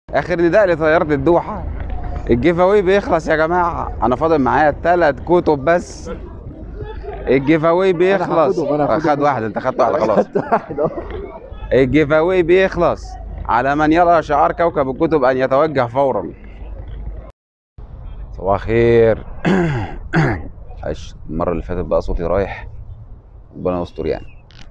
اخر نداء لطياره الدوحه الجيف اواي بيخلص يا جماعه انا فاضل معايا ثلاث كتب بس الجيف اواي بيخلص هاخدهم، أنا هاخدهم. خد واحد انت خدت واحد خلاص خدت واحد أهو. الجيف اواي بيخلص على من يرى شعار كوكب الكتب ان يتوجه فورا صباح الخير عش المره اللي فاتت بقى صوتي رايح ربنا يستر يعني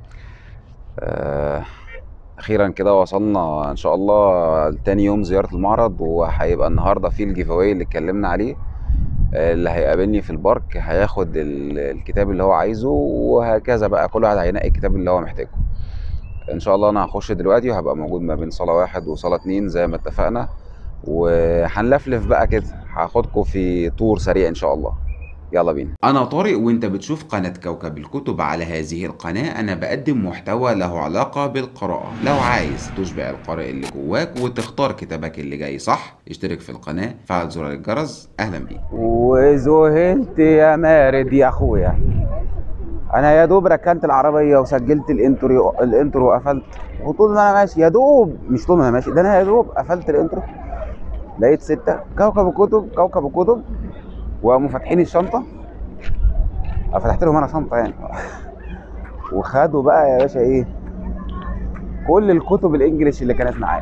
آه، اخيرا كده وصلنا ان شاء الله لتاني يوم زياره المعرض وهيبقى النهارده في الجيف اواي اللي اتكلمنا عليه آه، اللي هيقابلني في البارك هياخد ال- الكتاب اللي هو عايزه وهكذا بقى كل واحد هينقي الكتاب اللي هو محتاجه ان شاء الله انا هخش دلوقتي وهبقى موجود ما بين صاله واحد وصاله اتنين زي ما اتفقنا وهنلفلف بقى كده هاخدكم في تور سريع ان شاء الله يلا بينا أنا طارق وأنت بتشوف قناة كوكب الكتب على هذه القناة أنا بقدم محتوى له علاقة بالقراءة لو عايز تشبع القارئ اللي جواك وتختار كتابك اللي جاي صح اشترك في القناة فعل زرار الجرس أهلا بيك وذهلت يا مارد يا اخويا انا يا دوب ركنت العربيه وسجلت الانترو الانترو وقفلت وطول ما انا ماشي يا دوب مش طول ما انا ماشي ده انا يا دوب قفلت الانترو لقيت ستة كوكب الكتب كوكب الكتب وقاموا فاتحين الشنطة أه فتحت لهم أنا شنطة يعني وخدوا بقى يا باشا إيه كل الكتب الإنجليش اللي كانت معايا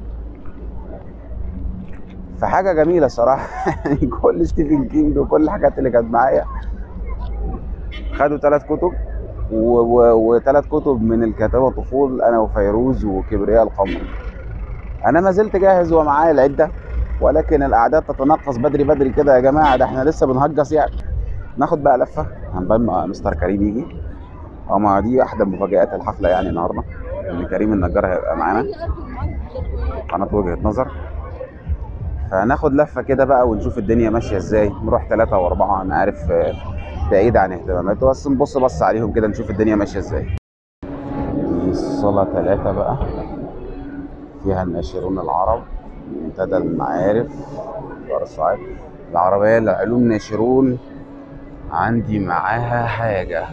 فحاجة جميلة الصراحة يعني كل ستيفن كينج وكل الحاجات اللي كانت معايا خدوا ثلاث كتب وثلاث كتب من الكتابة طفول أنا وفيروز وكبرياء القمر أنا ما زلت جاهز ومعايا العدة ولكن الأعداد تتنقص بدري بدري كده يا جماعة ده احنا لسه بنهجص يعني ناخد بقى لفة هنبان مع مستر كريم يجي أو ما دي أحد مفاجآت الحفلة يعني النهاردة إن كريم النجار هيبقى معانا قناة وجهة نظر فناخد لفة كده بقى ونشوف الدنيا ماشية ازاي نروح ثلاثة وأربعة أنا عارف آه، بعيد عن اهتماماته بس نبص بص عليهم كده نشوف الدنيا ماشية ازاي دي الصالة ثلاثة بقى فيها الناشرون العرب منتدى المعارف دار الصعيد العربية لعلوم ناشرون عندي معاها حاجة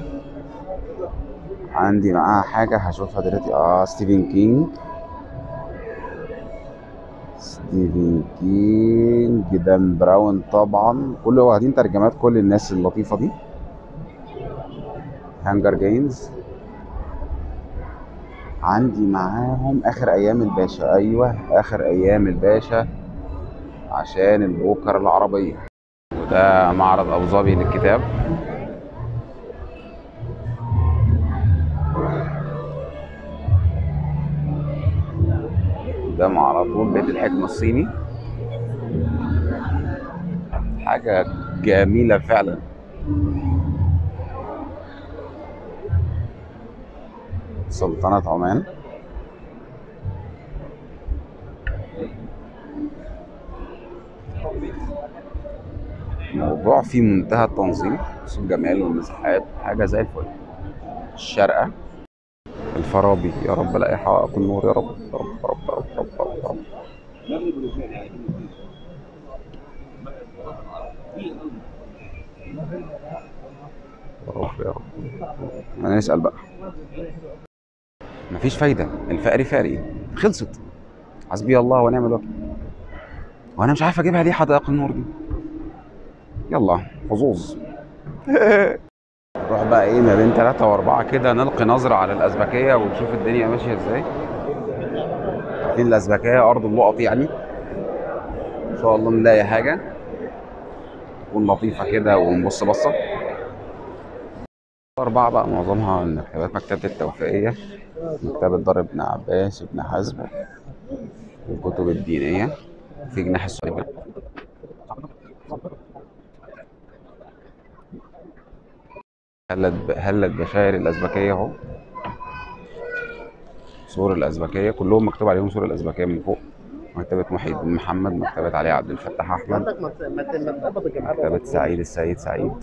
عندي معاها حاجة هشوفها دلوقتي اه ستيفن كينج ستيفن كينج دان براون طبعا كل واخدين ترجمات كل الناس اللطيفة دي هانجر جيمز عندي معاهم اخر ايام الباشا ايوه اخر ايام الباشا عشان البوكر العربيه وده معرض ابو ظبي للكتاب ده على طول بيت الحكمه الصيني حاجه جميله فعلا سلطنة عمان موضوع في منتهى التنظيم بص الجمال والمساحات حاجة زي الفل الشارقة الفارابي يا رب لا يحقق النور يا رب يا رب يا رب يا رب يا رب, يا رب. يا رب يا رب انا نسأل بقى مفيش فايدة الفقري فقري خلصت حسبي الله ونعم الوكيل وانا مش عارف اجيبها ليه حدائق النور دي يلا حظوظ نروح بقى ايه ما بين ثلاثة وأربعة كده نلقي نظرة على الأزبكية ونشوف الدنيا ماشية ازاي عارفين الأزبكية أرض اللقط يعني إن شاء الله نلاقي حاجة تكون لطيفة كده ونبص بصة أربعة بقى معظمها مكتبات مكتبة التوفيقية مكتبة دار ابن عباس ابن حزم والكتب الدينية في جناح الصليب هلت هلت بشاير الأزبكية أهو سور الأزبكية كلهم مكتوب عليهم سور الأزبكية من فوق مكتبة محي الدين محمد مكتبة علي عبد الفتاح أحمد مكتبة سعيد السيد سعيد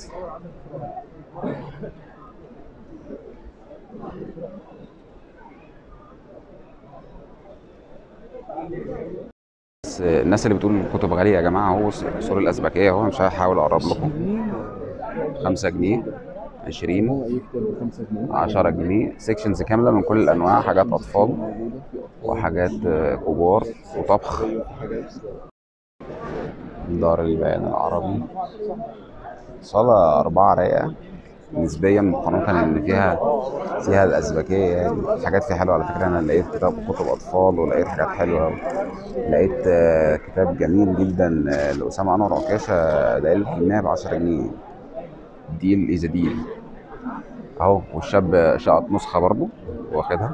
بس الناس اللي بتقول الكتب غالية يا جماعة هو سور الأزبكية اهو مش هحاول أقرب لكم خمسة جنيه 20 هو اي كتاب ب 5 جنيه 10 جنيه سيكشنز كامله من كل الانواع حاجات اطفال موجوده في اطفال وحاجات آه، كبار وطبخ في حاجات دار البيان العربي صالة أربعة رايقة نسبيا مقارنة إن فيها فيها الأزبكية يعني حاجات فيها حلوة على فكرة أنا لقيت كتاب كتب أطفال ولقيت حاجات حلوة لقيت آه، كتاب جميل جدا آه، لأسامة أنور عكاشة ليالي الحلمية ب 10 جنيه ديل إذا ديل أهو والشاب شقط نسخة برضو واخدها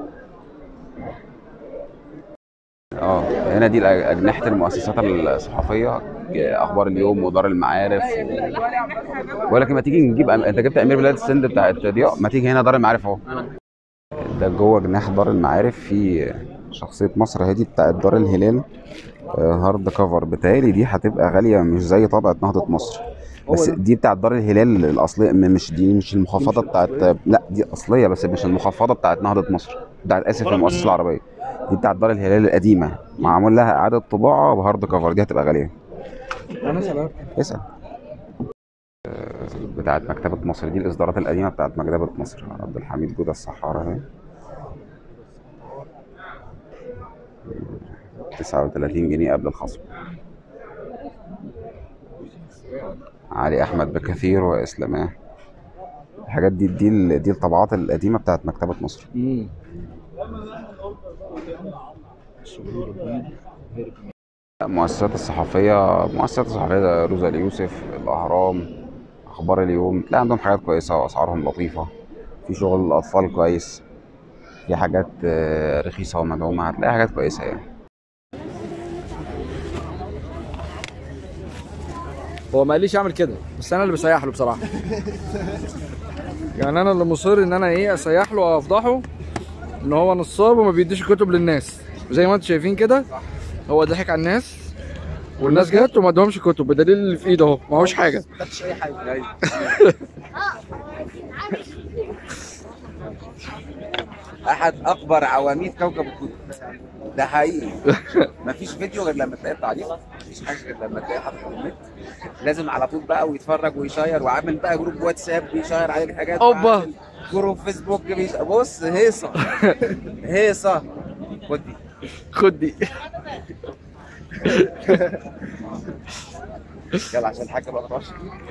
اه هنا دي الأج- أجنحة المؤسسات الصحفية أخبار اليوم ودار المعارف بقول لك ما تيجي نجيب أم... انت جبت امير بلاد السند بتاعت ضياء ما تيجي هنا دار المعارف اهو ده جوه جناح دار المعارف في شخصية مصر هادي بتاعت دار الهلال آه، هارد كفر بتهيألي دي هتبقى غالية مش زي طبعة نهضة مصر بس دي بتاعت دار الهلال الأصلية م- مش دي مش المخفضة بتاعت لا دي أصلية بس مش المخفضة بتاعت نهضة مصر بتاعت آسف المؤسسة العربية دي بتاعت دار الهلال القديمة معمول لها إعادة طباعة بهارد كفر دي هتبقى غالية انا سالت اسأل بتاعت مكتبة مصر دي الإصدارات القديمة بتاعت مكتبة مصر عبد الحميد جودة الصحارى اهي 39 جنيه قبل الخصم علي أحمد بكثير وإسلاماه الحاجات دي دي ال- دي الطبعات القديمة بتاعت مكتبة مصر امم المؤسسات الصحفية المؤسسات الصحفية ده روزا اليوسف الأهرام أخبار اليوم تلاقي عندهم حاجات كويسة وأسعارهم لطيفة في شغل الأطفال كويس في حاجات آه، رخيصة ومدعومة هتلاقي حاجات كويسة يعني هو ما قاليش اعمل كده بس انا اللي بسيح له بصراحه يعني انا اللي مصر ان انا ايه اسيح له وافضحه ان هو نصاب وما بيديش كتب للناس زي ما انتم شايفين كده هو ضحك على الناس والناس جت وما ادهمش كتب بدليل اللي في ايده اهو ما هوش حاجه احد اكبر عواميد كوكب الكتب ده حقيقي مفيش فيديو غير لما تلاقيه تعليق مفيش حاجه غير لما تلاقيه حاطط على النت لازم على طول بقى ويتفرج ويشير وعامل بقى جروب واتساب بيشير عليه الحاجات أوبا. وعامل جروب فيسبوك بيش... بص هيصه هيصه خد دي خد دي يلا عشان الحاجه بقى ترش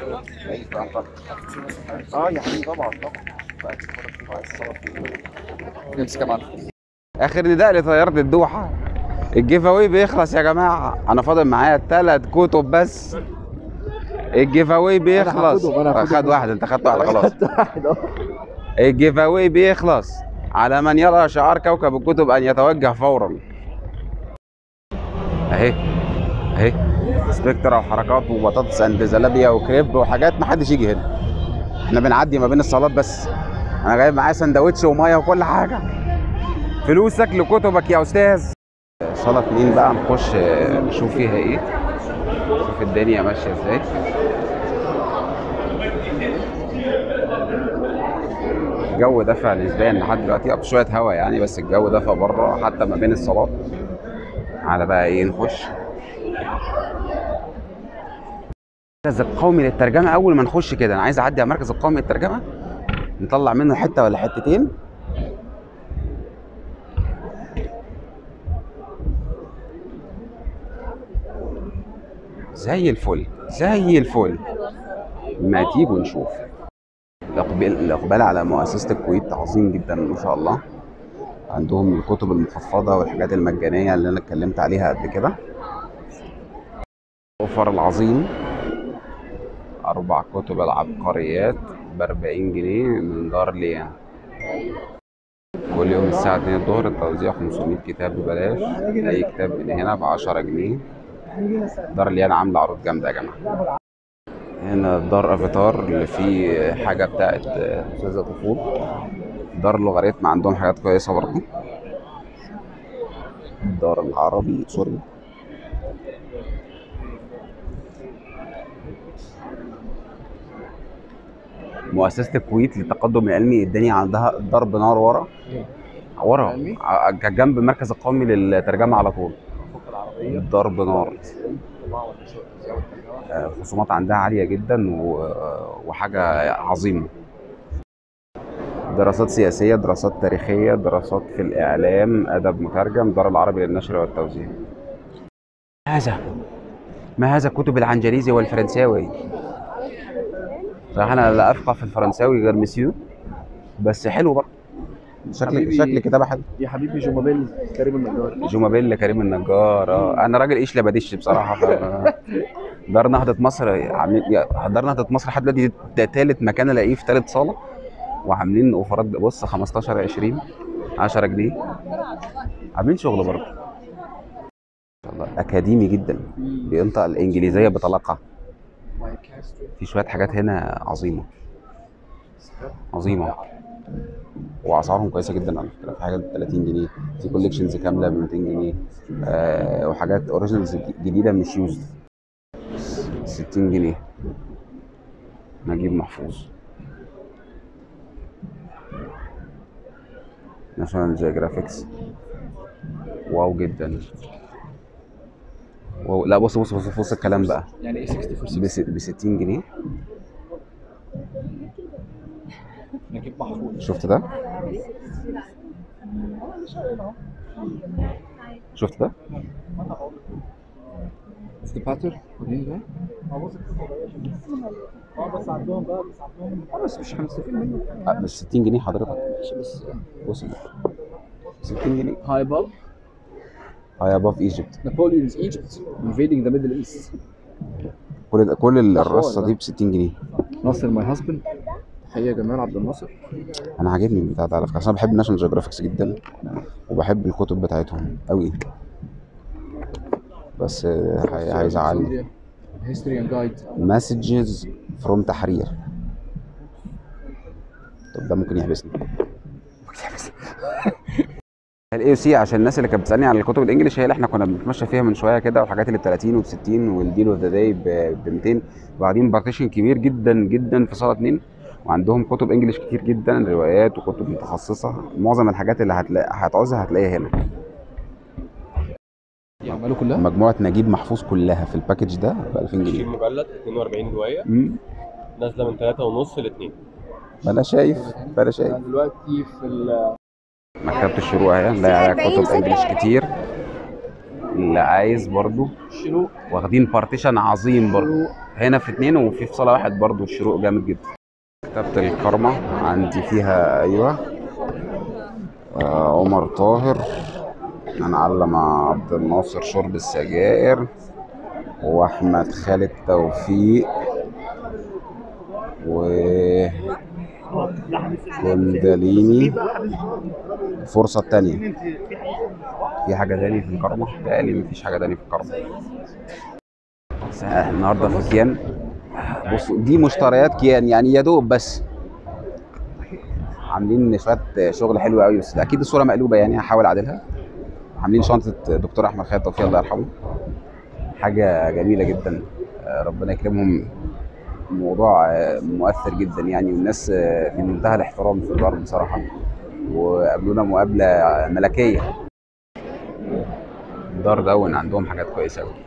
اه يا حبيبي طبعا طبعا بقى تتفرج فيه وعايز تصور فيه. نمسك يا معلم آخر نداء لطيارة الدوحة الجيف أواي بيخلص يا جماعة أنا فاضل معايا ثلاث كتب بس الجيف أواي بيخلص هاخدهم، أنا هاخدهم. خد واحد أنت خدت واحد خلاص الجيف أواي بيخلص على من يرى شعار كوكب الكتب أن يتوجه فورا أهي أهي سبكترا وحركات وبطاطس اند زلابيا وكريب وحاجات ما حدش يجي هنا احنا بنعدي ما بين الصالات بس انا جايب معايا سندوتش وميه وكل حاجه فلوسك لكتبك يا استاذ صاله اتنين بقى نخش آه، نشوف فيها ايه نشوف الدنيا ماشيه ازاي الجو دفع نسبيا لحد دلوقتي اه شويه هوا يعني بس الجو دفع بره حتى ما بين الصالات على بقى ايه نخش المركز القومي للترجمه اول ما نخش كده انا عايز اعدي على المركز القومي للترجمه نطلع منه حته ولا حتتين زي الفل زي الفل ما تيجوا نشوف الإقبال الإقبال على مؤسسة الكويت عظيم جدا ما شاء الله عندهم الكتب المخفضة والحاجات المجانية اللي أنا اتكلمت عليها قبل كده الأوفر العظيم أربع كتب العبقريات بأربعين جنيه من دار ليان كل يوم الساعة 2 الظهر التوزيع 500 كتاب ببلاش أي كتاب من هنا ب 10 جنيه دار ليان عاملة عروض جامدة يا جماعة هنا دار افاتار اللي فيه حاجة بتاعت أستاذة طفول دار لوغاريتم عندهم حاجات كويسة برضه الدار العربي سوري مؤسسة الكويت للتقدم العلمي الدنيا عندها ضرب نار ورا ورا ع- جنب المركز القومي للترجمة على طول ضرب نار آه، الخصومات عندها عالية جدا و- وحاجة عظيمة دراسات سياسية دراسات تاريخية دراسات في الإعلام أدب مترجم دار العربي للنشر والتوزيع هذا ما هذا كتب العنجليزي والفرنساوي صراحة أنا لا أفقه في الفرنساوي غير مسيو بس حلو برضه شكل حبيبي. شكل كتابة حلو يا حبيبي جومابيل كريم النجار جومابيل كريم النجار اه انا راجل ايش لبديش بصراحه ف... دار نهضه مصر عاملين يا- دار نهضه مصر لحد دلوقتي ده تالت مكان الاقيه في تالت صاله وعاملين اوفرات بص 15 20 10 جنيه عاملين شغل برضه ما شاء الله اكاديمي جدا بينطق الانجليزيه بطلاقه في شويه حاجات هنا عظيمه عظيمه واسعارهم كويسه جدا على فكره في حاجات ب 30 جنيه في كوليكشنز كامله ب 200 جنيه آه وحاجات اوريجينالز جديده مش يوزد 60 جنيه نجيب محفوظ ناشونال جيوغرافيكس واو جدا واو لا بص بص بص بص الكلام بقى يعني ايه 60 فور 60 ب 60 جنيه نجيب محفوظ شفت ده شفت ده بس ده باتر وريني ده اه بس مش هنستفيد منه آه، بس 60 جنيه حضرتك ماشي بس بص 60 جنيه هاي باب هاي اباف ايجيبت Napoleon's Egypt invading the Middle East كل كل الرصه دي ب 60 جنيه ناصر ماي هازبند تحية جمال عبد الناصر انا عاجبني البتاع ده على فكره أصل انا بحب ناشونال جيوغرافيكس جدا وبحب الكتب بتاعتهم قوي بس آه، هي- هيزعلني هيستوري اند جايد مسجز فروم تحرير طب ده ممكن يحبسني الاي سي عشان الناس اللي كانت بتسالني على الكتب الانجليش هي اللي احنا كنا بنتمشى فيها من شويه كده والحاجات اللي ب 30 وب 60 والديل اوف ذا داي ب 200 وبعدين بارتيشن كبير جدا جدا في صاله اتنين وعندهم كتب انجليش كتير جدا روايات وكتب متخصصه معظم الحاجات اللي هتلاقي هتعوزها هتلاقيها هنا يعملوا كلها مجموعه نجيب محفوظ كلها في الباكج ده ب 2000 20 جنيه مجلد 42 روايه مم. نازله من 3 ونص ل 2 ما انا شايف ما انا شايف دلوقتي في ال مكتبة الشروق اهي نلاقي عليها كتب انجليش كتير اللي عايز برضو شروق واخدين بارتيشن عظيم برضو هنا في اتنين وفي في صالة واحد برضو الشروق جامد جدا مكتبة الكرمة عندي فيها ايوه آه عمر طاهر انا علم عبد الناصر شرب السجائر واحمد خالد توفيق و كونداليني الفرصة التانية في حاجة تاني في الكرمة؟ تقالي مفيش حاجة تاني في الكرمة بس النهاردة في كيان بصوا دي مشتريات كيان يعني يا دوب بس عاملين شوية شغل حلو قوي بس أكيد الصورة مقلوبة يعني هحاول أعدلها عاملين شنطة دكتور أحمد خالد توفيق الله يرحمه حاجة جميلة جدا آه، ربنا يكرمهم موضوع آه، مؤثر جدا يعني والناس آه، في منتهى الاحترام في الدار بصراحة وقابلونا مقابلة ملكية دار دون عندهم حاجات كويسة أوي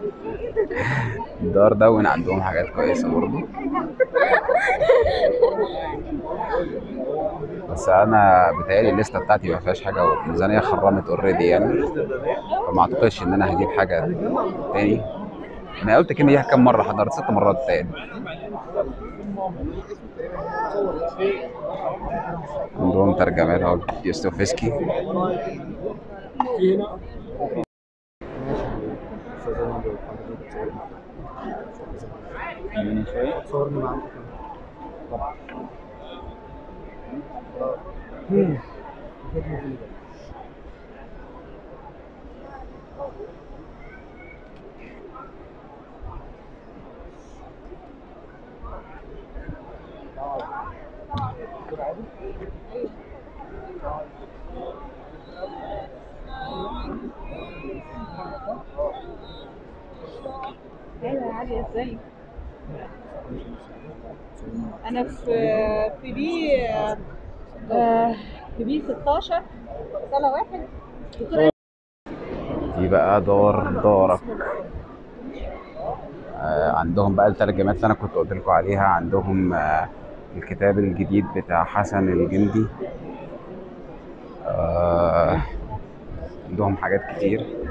دار دون عندهم حاجات كويسة برضه بس أنا بتهيألي الليستة بتاعتي ما فيهاش حاجة والميزانية خرمت أوريدي يعني فما أعتقدش إن أنا هجيب حاجة تاني أنا قلت الكلمة دي كام مرة حضرت ست مرات تاني عندهم ترجمات اهو ديستوفسكي ايوه يا علي ازاي انا في في بي آه، في بي 16 سنه واحد دكتور دي بقى دار دارك آه عندهم بقى الترجمات اللي انا كنت قلت لكم عليها عندهم آه الكتاب الجديد بتاع حسن الجندي آه عندهم حاجات كتير